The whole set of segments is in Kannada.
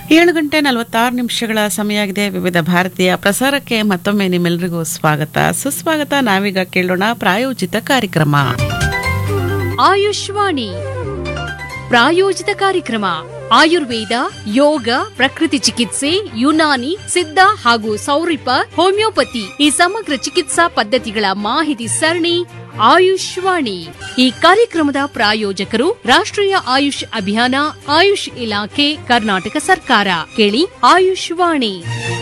ಏಳು ಗಂಟೆ ನಲವತ್ತಾರು ನಿಮಿಷಗಳ ಸಮಯ ಆಗಿದೆ ವಿವಿಧ ಭಾರತೀಯ ಪ್ರಸಾರಕ್ಕೆ ಮತ್ತೊಮ್ಮೆ ನಿಮ್ಮೆಲ್ಲರಿಗೂ ಸ್ವಾಗತ ಸುಸ್ವಾಗತ ನಾವೀಗ ಕೇಳೋಣ ಪ್ರಾಯೋಜಿತ ಕಾರ್ಯಕ್ರಮ ಆಯುಷ್ವಾಣಿ ಪ್ರಾಯೋಜಿತ ಕಾರ್ಯಕ್ರಮ ಆಯುರ್ವೇದ ಯೋಗ ಪ್ರಕೃತಿ ಚಿಕಿತ್ಸೆ ಯುನಾನಿ ಸಿದ್ಧ ಹಾಗೂ ಸೌರಿಪ ಹೋಮಿಯೋಪತಿ ಈ ಸಮಗ್ರ ಚಿಕಿತ್ಸಾ ಪದ್ಧತಿಗಳ ಮಾಹಿತಿ ಸರಣಿ ಆಯುಷ್ವಾಣಿ ಈ ಕಾರ್ಯಕ್ರಮದ ಪ್ರಾಯೋಜಕರು ರಾಷ್ಟ್ರೀಯ ಆಯುಷ್ ಅಭಿಯಾನ ಆಯುಷ್ ಇಲಾಖೆ ಕರ್ನಾಟಕ ಸರ್ಕಾರ ಕೇಳಿ ಆಯುಷ್ವಾಣಿ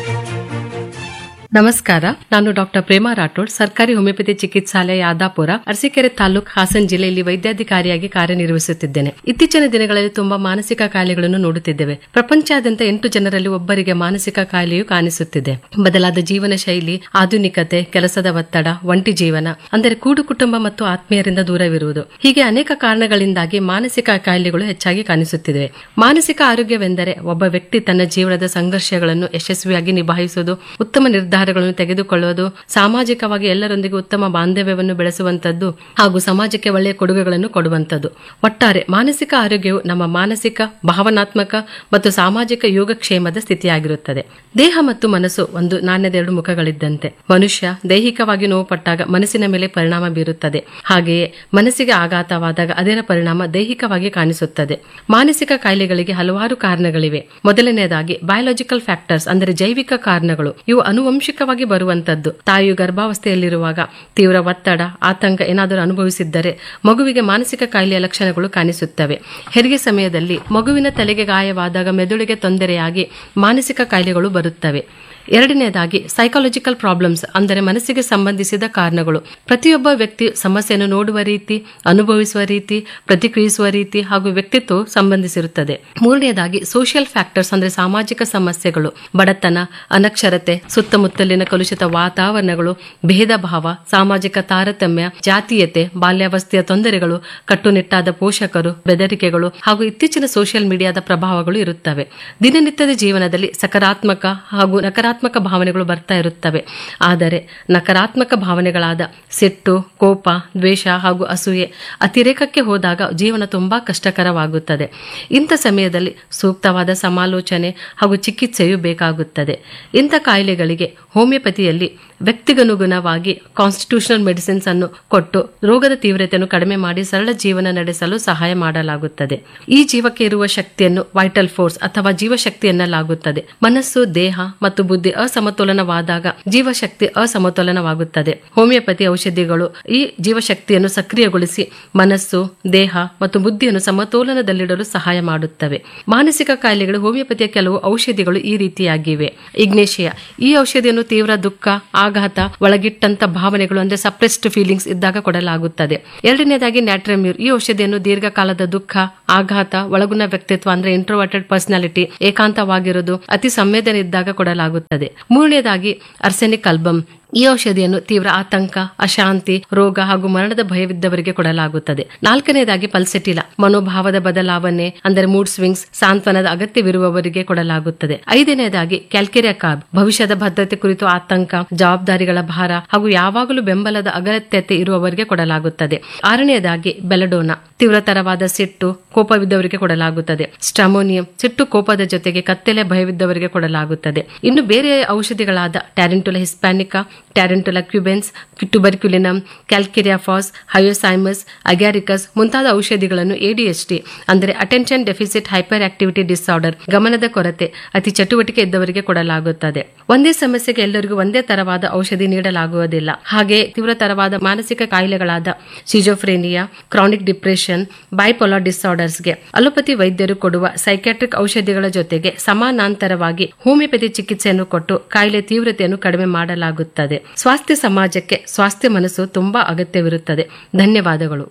ನಮಸ್ಕಾರ ನಾನು ಡಾಕ್ಟರ್ ಪ್ರೇಮಾ ರಾಠೋಡ್ ಸರ್ಕಾರಿ ಹೋಮಿಯೋಪತಿ ಚಿಕಿತ್ಸಾಲಯ ಯಾದಾಪುರ ಅರಸೀಕೆರೆ ತಾಲೂಕ್ ಹಾಸನ್ ಜಿಲ್ಲೆಯಲ್ಲಿ ವೈದ್ಯಾಧಿಕಾರಿಯಾಗಿ ಕಾರ್ಯನಿರ್ವಹಿಸುತ್ತಿದ್ದೇನೆ ಇತ್ತೀಚಿನ ದಿನಗಳಲ್ಲಿ ತುಂಬಾ ಮಾನಸಿಕ ಕಾಯಿಲೆಗಳನ್ನು ನೋಡುತ್ತಿದ್ದೇವೆ ಪ್ರಪಂಚಾದ್ಯಂತ ಎಂಟು ಜನರಲ್ಲಿ ಒಬ್ಬರಿಗೆ ಮಾನಸಿಕ ಕಾಯಿಲೆಯು ಕಾಣಿಸುತ್ತಿದೆ ಬದಲಾದ ಜೀವನ ಶೈಲಿ ಆಧುನಿಕತೆ ಕೆಲಸದ ಒತ್ತಡ ಒಂಟಿ ಜೀವನ ಅಂದರೆ ಕೂಡು ಕುಟುಂಬ ಮತ್ತು ಆತ್ಮೀಯರಿಂದ ದೂರವಿರುವುದು ಹೀಗೆ ಅನೇಕ ಕಾರಣಗಳಿಂದಾಗಿ ಮಾನಸಿಕ ಕಾಯಿಲೆಗಳು ಹೆಚ್ಚಾಗಿ ಕಾಣಿಸುತ್ತಿವೆ ಮಾನಸಿಕ ಆರೋಗ್ಯವೆಂದರೆ ಒಬ್ಬ ವ್ಯಕ್ತಿ ತನ್ನ ಜೀವನದ ಸಂಘರ್ಷಗಳನ್ನು ಯಶಸ್ವಿಯಾಗಿ ನಿಭಾಯಿಸುವುದು ಉತ್ತಮ ನಿರ್ಧಾರಗಳನ್ನು ತೆಗೆದುಕೊಳ್ಳುವುದು ಸಾಮಾಜಿಕವಾಗಿ ಎಲ್ಲರೊಂದಿಗೆ ಉತ್ತಮ ಬಾಂಧವ್ಯವನ್ನು ಬೆಳೆಸುವಂತದ್ದು ಹಾಗೂ ಸಮಾಜಕ್ಕೆ ಒಳ್ಳೆಯ ಕೊಡುಗೆಗಳನ್ನು ಕೊಡುವಂತದ್ದು ಒಟ್ಟಾರೆ ಮಾನಸಿಕ ಆರೋಗ್ಯವು ನಮ್ಮ ಮಾನಸಿಕ ಭಾವನಾತ್ಮಕ ಮತ್ತು ಸಾಮಾಜಿಕ ಯೋಗಕ್ಷೇಮದ ಸ್ಥಿತಿಯಾಗಿರುತ್ತದೆ ದೇಹ ಮತ್ತು ಮನಸ್ಸು ಒಂದು ನಾಣ್ಯದ ಎರಡು ಮುಖಗಳಿದ್ದಂತೆ ಮನುಷ್ಯ ದೈಹಿಕವಾಗಿ ನೋವುಪಟ್ಟಾಗ ಮನಸ್ಸಿನ ಮೇಲೆ ಪರಿಣಾಮ ಬೀರುತ್ತದೆ ಹಾಗೆಯೇ ಮನಸ್ಸಿಗೆ ಆಘಾತವಾದಾಗ ಅದರ ಪರಿಣಾಮ ದೈಹಿಕವಾಗಿ ಕಾಣಿಸುತ್ತದೆ ಮಾನಸಿಕ ಕಾಯಿಲೆಗಳಿಗೆ ಹಲವಾರು ಕಾರಣಗಳಿವೆ ಮೊದಲನೆಯದಾಗಿ ಬಯೋಲಾಜಿಕಲ್ ಫ್ಯಾಕ್ಟರ್ಸ್ ಅಂದರೆ ಜೈವಿಕ ಕಾರಣಗಳು ಇವು ಅನುವಂಶಿಕವಾಗಿ ಬರುವಂತದ್ದು ತಾಯಿಯು ಗರ್ಭಾವಸ್ಥೆಯಲ್ಲಿರುವಾಗ ತೀವ್ರ ಒತ್ತಡ ಆತಂಕ ಏನಾದರೂ ಅನುಭವಿಸಿದ್ದರೆ ಮಗುವಿಗೆ ಮಾನಸಿಕ ಕಾಯಿಲೆಯ ಲಕ್ಷಣಗಳು ಕಾಣಿಸುತ್ತವೆ ಹೆರಿಗೆ ಸಮಯದಲ್ಲಿ ಮಗುವಿನ ತಲೆಗೆ ಗಾಯವಾದಾಗ ಮೆದುಳಿಗೆ ತೊಂದರೆಯಾಗಿ ಮಾನಸಿಕ ಕಾಯಿಲೆಗಳು ಬರುತ್ತವೆ ಎರಡನೆಯದಾಗಿ ಸೈಕಾಲಜಿಕಲ್ ಪ್ರಾಬ್ಲಮ್ಸ್ ಅಂದರೆ ಮನಸ್ಸಿಗೆ ಸಂಬಂಧಿಸಿದ ಕಾರಣಗಳು ಪ್ರತಿಯೊಬ್ಬ ವ್ಯಕ್ತಿ ಸಮಸ್ಯೆಯನ್ನು ನೋಡುವ ರೀತಿ ಅನುಭವಿಸುವ ರೀತಿ ಪ್ರತಿಕ್ರಿಯಿಸುವ ರೀತಿ ಹಾಗೂ ವ್ಯಕ್ತಿತ್ವ ಸಂಬಂಧಿಸಿರುತ್ತದೆ ಮೂರನೆಯದಾಗಿ ಸೋಷಿಯಲ್ ಫ್ಯಾಕ್ಟರ್ಸ್ ಅಂದರೆ ಸಾಮಾಜಿಕ ಸಮಸ್ಯೆಗಳು ಬಡತನ ಅನಕ್ಷರತೆ ಸುತ್ತಮುತ್ತಲಿನ ಕಲುಷಿತ ವಾತಾವರಣಗಳು ಭೇದ ಭಾವ ಸಾಮಾಜಿಕ ತಾರತಮ್ಯ ಜಾತೀಯತೆ ಬಾಲ್ಯಾವಸ್ಥೆಯ ತೊಂದರೆಗಳು ಕಟ್ಟುನಿಟ್ಟಾದ ಪೋಷಕರು ಬೆದರಿಕೆಗಳು ಹಾಗೂ ಇತ್ತೀಚಿನ ಸೋಷಿಯಲ್ ಮೀಡಿಯಾದ ಪ್ರಭಾವಗಳು ಇರುತ್ತವೆ ದಿನನಿತ್ಯದ ಜೀವನದಲ್ಲಿ ಸಕಾರಾತ್ಮಕ ಹಾಗೂ ನಕಾರಾತ್ಮಕ ಭಾವನೆಗಳು ಬರ್ತಾ ಇರುತ್ತವೆ ಆದರೆ ನಕಾರಾತ್ಮಕ ಭಾವನೆಗಳಾದ ಸಿಟ್ಟು ಕೋಪ ದ್ವೇಷ ಹಾಗೂ ಅಸೂಯೆ ಅತಿರೇಕಕ್ಕೆ ಹೋದಾಗ ಜೀವನ ತುಂಬಾ ಕಷ್ಟಕರವಾಗುತ್ತದೆ ಇಂಥ ಸಮಯದಲ್ಲಿ ಸೂಕ್ತವಾದ ಸಮಾಲೋಚನೆ ಹಾಗೂ ಚಿಕಿತ್ಸೆಯು ಬೇಕಾಗುತ್ತದೆ ಇಂಥ ಕಾಯಿಲೆಗಳಿಗೆ ಹೋಮಿಯೋಪತಿಯಲ್ಲಿ ವ್ಯಕ್ತಿಗನುಗುಣವಾಗಿ ಕಾನ್ಸ್ಟಿಟ್ಯೂಷನಲ್ ಮೆಡಿಸಿನ್ಸ್ ಅನ್ನು ಕೊಟ್ಟು ರೋಗದ ತೀವ್ರತೆಯನ್ನು ಕಡಿಮೆ ಮಾಡಿ ಸರಳ ಜೀವನ ನಡೆಸಲು ಸಹಾಯ ಮಾಡಲಾಗುತ್ತದೆ ಈ ಜೀವಕ್ಕೆ ಇರುವ ಶಕ್ತಿಯನ್ನು ವೈಟಲ್ ಫೋರ್ಸ್ ಅಥವಾ ಜೀವಶಕ್ತಿ ಎನ್ನಲಾಗುತ್ತದೆ ಮನಸ್ಸು ದೇಹ ಮತ್ತು ಬುದ್ಧಿ ಅಸಮತೋಲನವಾದಾಗ ಜೀವಶಕ್ತಿ ಅಸಮತೋಲನವಾಗುತ್ತದೆ ಹೋಮಿಯೋಪತಿ ಔಷಧಿಗಳು ಈ ಜೀವಶಕ್ತಿಯನ್ನು ಸಕ್ರಿಯಗೊಳಿಸಿ ಮನಸ್ಸು ದೇಹ ಮತ್ತು ಬುದ್ಧಿಯನ್ನು ಸಮತೋಲನದಲ್ಲಿಡಲು ಸಹಾಯ ಮಾಡುತ್ತವೆ ಮಾನಸಿಕ ಕಾಯಿಲೆಗಳು ಹೋಮಿಯೋಪತಿಯ ಕೆಲವು ಔಷಧಿಗಳು ಈ ರೀತಿಯಾಗಿವೆ ಇಗ್ನೇಷಿಯಾ ಈ ಔಷಧಿಯನ್ನು ತೀವ್ರ ದುಃಖ ಆಘಾತ ಒಳಗಿಟ್ಟಂತ ಭಾವನೆಗಳು ಅಂದ್ರೆ ಸಪ್ರೆಸ್ಡ್ ಫೀಲಿಂಗ್ಸ್ ಇದ್ದಾಗ ಕೊಡಲಾಗುತ್ತದೆ ಎರಡನೇದಾಗಿ ನ್ಯಾಟ್ರಮ್ಯೂರ್ ಈ ಔಷಧಿಯನ್ನು ದೀರ್ಘಕಾಲದ ದುಃಖ ಆಘಾತ ಒಳಗುಣ ವ್ಯಕ್ತಿತ್ವ ಅಂದ್ರೆ ಇಂಟ್ರೋವರ್ಟೆಡ್ ಪರ್ಸನಾಲಿಟಿ ಏಕಾಂತವಾಗಿರುವುದು ಅತಿ ಸಂವೇದನೆ ಇದ್ದಾಗ ಕೊಡಲಾಗುತ್ತದೆ ಮೂರನೇದಾಗಿ ಅರ್ಸೆನಿಕ್ ಆಲ್ಬಮ್ ಈ ಔಷಧಿಯನ್ನು ತೀವ್ರ ಆತಂಕ ಅಶಾಂತಿ ರೋಗ ಹಾಗೂ ಮರಣದ ಭಯವಿದ್ದವರಿಗೆ ಕೊಡಲಾಗುತ್ತದೆ ನಾಲ್ಕನೇದಾಗಿ ಪಲ್ಸೆಟಿಲ ಮನೋಭಾವದ ಬದಲಾವಣೆ ಅಂದರೆ ಮೂಡ್ ಸ್ವಿಂಗ್ಸ್ ಸಾಂತ್ವನದ ಅಗತ್ಯವಿರುವವರಿಗೆ ಕೊಡಲಾಗುತ್ತದೆ ಐದನೇದಾಗಿ ಕ್ಯಾಲ್ಕೆರಿಯಾ ಕಾರ್ಬ್ ಭವಿಷ್ಯದ ಭದ್ರತೆ ಕುರಿತು ಆತಂಕ ಜವಾಬ್ದಾರಿಗಳ ಭಾರ ಹಾಗೂ ಯಾವಾಗಲೂ ಬೆಂಬಲದ ಅಗತ್ಯತೆ ಇರುವವರಿಗೆ ಕೊಡಲಾಗುತ್ತದೆ ಆರನೆಯದಾಗಿ ಬೆಲಡೋನಾ ತೀವ್ರತರವಾದ ಸಿಟ್ಟು ಕೋಪವಿದ್ದವರಿಗೆ ಕೊಡಲಾಗುತ್ತದೆ ಸ್ಟಮೋನಿಯಂ ಸಿಟ್ಟು ಕೋಪದ ಜೊತೆಗೆ ಕತ್ತಲೆ ಭಯವಿದ್ದವರಿಗೆ ಕೊಡಲಾಗುತ್ತದೆ ಇನ್ನು ಬೇರೆ ಔಷಧಿಗಳಾದ ಟ್ಯಾರೆಂಟುಲಾ ಹಿಸ್ಪ್ಯಾನಿಕಾ ಟ್ಯಾರೆಂಟುಲಾ ಕ್ಯುಬೆನ್ಸ್ ಟ್ಯುಬರ್ಕ್ಯುಲಿನಮ್ ಕ್ಯಾಲ್ಕೆರಿಯಾಫಾಸ್ ಹಯೋಸೈಮಸ್ ಅಗ್ಯಾರಿಕಸ್ ಮುಂತಾದ ಔಷಧಿಗಳನ್ನು ಎಡಿಎಚ್ಟಿ ಅಂದರೆ attention deficit hyperactivity disorder ಗಮನದ ಕೊರತೆ ಅತಿ ಚಟುವಟಿಕೆ ಇದ್ದವರಿಗೆ ಕೊಡಲಾಗುತ್ತದೆ ಒಂದೇ ಸಮಸ್ಯೆಗೆ ಎಲ್ಲರಿಗೂ ಒಂದೇ ತರವಾದ ಔಷಧಿ ನೀಡಲಾಗುವುದಿಲ್ಲ ಹಾಗೆ ತೀವ್ರತರವಾದ ಮಾನಸಿಕ ಕಾಯಿಲೆಗಳಾದ ಸಿಜೋಫ್ರೇನಿಯಾ ಕ್ರಾನಿಕ್ ಡಿಪ್ರೆಷನ್ ಬೈಪೋಲಾರ್ ಡಿಸಾರ್ಡರ್ಸ್ಗೆ ಅಲೋಪತಿ ವೈದ್ಯರು ಕೊಡುವ ಸೈಕ್ಯಾಟ್ರಿಕ್ ಔಷಧಿಗಳ ಜೊತೆಗೆ ಸಮಾನಾಂತರವಾಗಿ ಹೋಮಿಯೋಪತಿ ಚಿಕಿತ್ಸೆಯನ್ನು ಕೊಟ್ಟು ಕಾಯಿಲೆ ತೀವ್ರತೆಯನ್ನು ಕಡಿಮೆ ಮಾಡಲಾಗುತ್ತದೆ ಸ್ವಾಸ್ಥ್ಯ ಸಮಾಜಕ್ಕೆ ಸ್ವಾಸ್ಥ್ಯ ಮನಸ್ಸು ತುಂಬಾ ಅಗತ್ಯವಿರುತ್ತದೆ ಧನ್ಯವಾದಗಳು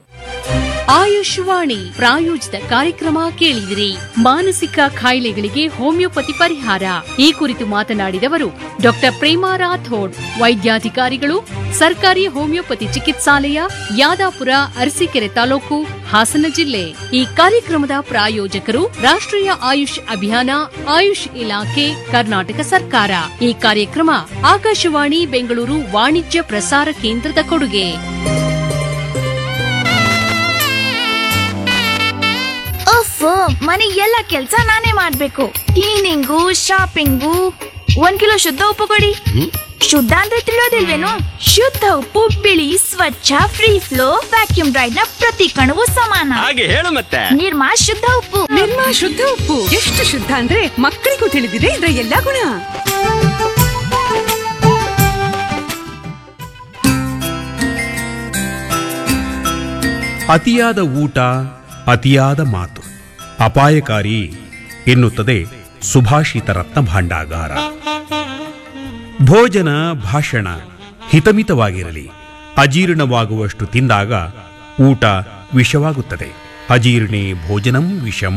ಆಯುಷ್ವಾಣಿ ಪ್ರಾಯೋಜಿತ ಕಾರ್ಯಕ್ರಮ ಕೇಳಿದಿರಿ ಮಾನಸಿಕ ಕಾಯಿಲೆಗಳಿಗೆ ಹೋಮಿಯೋಪತಿ ಪರಿಹಾರ ಈ ಕುರಿತು ಮಾತನಾಡಿದವರು ಡಾಕ್ಟರ್ ಪ್ರೇಮಾ ರಾಥೋಡ್ ವೈದ್ಯಾಧಿಕಾರಿಗಳು ಸರ್ಕಾರಿ ಹೋಮಿಯೋಪತಿ ಚಿಕಿತ್ಸಾಲಯ ಯಾದಾಪುರ ಅರಸೀಕೆರೆ ತಾಲೂಕು ಹಾಸನ ಜಿಲ್ಲೆ ಈ ಕಾರ್ಯಕ್ರಮದ ಪ್ರಾಯೋಜಕರು ರಾಷ್ಟ್ರೀಯ ಆಯುಷ್ ಅಭಿಯಾನ ಆಯುಷ್ ಇಲಾಖೆ ಕರ್ನಾಟಕ ಸರ್ಕಾರ ಈ ಕಾರ್ಯಕ್ರಮ ಆಕಾಶವಾಣಿ ಬೆಂಗಳೂರು ವಾಣಿಜ್ಯ ಪ್ರಸಾರ ಕೇಂದ್ರದ ಕೊಡುಗೆ ಉಫ್ ಮನೆ ಎಲ್ಲ ಕೆಲ್ಸ ನಾನೇ ಮಾಡ್ಬೇಕು ಕ್ಲೀನಿಂಗು ಶಾಪಿಂಗು ಒಂದ್ ಕಿಲೋ ಶುದ್ಧ ಉಪ್ಪು ಕೊಡಿ ಶುದ್ಧ ಅಂದ್ರೆ ತಿಳಿಯೋದಿಲ್ವೇನು ಶುದ್ಧ ಉಪ್ಪು ಬಿಳಿ ಸ್ವಚ್ಛ ಫ್ರೀ ಫ್ಲೋ ವ್ಯಾಕ್ಯೂಮ್ ಡ್ರೈಡ್ ನ ಪ್ರತಿ ಕಣವು ಸಮಾನ ಹಾಗೆ ಹೇಳು ಮತ್ತೆ ನಿರ್ಮಾ ಶುದ್ಧ ಉಪ್ಪು ನಿರ್ಮಾ ಶುದ್ಧ ಉಪ್ಪು ಎಷ್ಟು ಶುದ್ಧ ಅಂದ್ರೆ ಮಕ್ಕಳಿಗೂ ತಿಳಿದಿದೆ ಇದರ ಎಲ್ಲಾ ಗುಣ ಅತಿಯಾದ ಊಟ ಅತಿಯಾದ ಮಾತು ಅಪಾಯಕಾರಿ ಎನ್ನುತ್ತದೆ ಸುಭಾಷಿತ ರತ್ನ ಭಾಂಡಾಗಾರ ಭೋಜನ ಭಾಷಣ ಹಿತಮಿತವಾಗಿರಲಿ ಅಜೀರ್ಣವಾಗುವಷ್ಟು ತಿಂದಾಗ ಊಟ ವಿಷವಾಗುತ್ತದೆ ಅಜೀರ್ಣೇ ಭೋಜನಂ ವಿಷಂ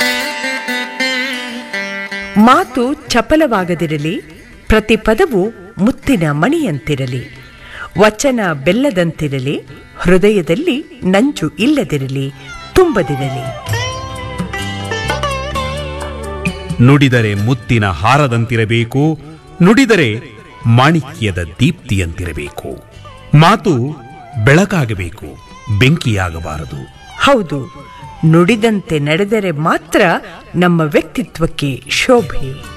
ಮಾತು ಚಪಲವಾಗದಿರಲಿ ಪ್ರತಿ ಪದವು ಮುತ್ತಿನ ಮಣಿಯಂತಿರಲಿ ವಚನ ಬೆಲ್ಲದಂತಿರಲಿ ಹೃದಯದಲ್ಲಿ ನಂಜು ಇಲ್ಲದಿರಲಿ ತುಂಬದಿರಲಿ ನುಡಿದರೆ ಮುತ್ತಿನ ಹಾರದಂತಿರಬೇಕು ನುಡಿದರೆ ಮಾಣಿಕ್ಯದ ದೀಪ್ತಿಯಂತಿರಬೇಕು ಮಾತು ಬೆಳಕಾಗಬೇಕು ಬೆಂಕಿಯಾಗಬಾರದು ಹೌದು ನುಡಿದಂತೆ ನಡೆದರೆ ಮಾತ್ರ ನಮ್ಮ ವ್ಯಕ್ತಿತ್ವಕ್ಕೆ ಶೋಭೆ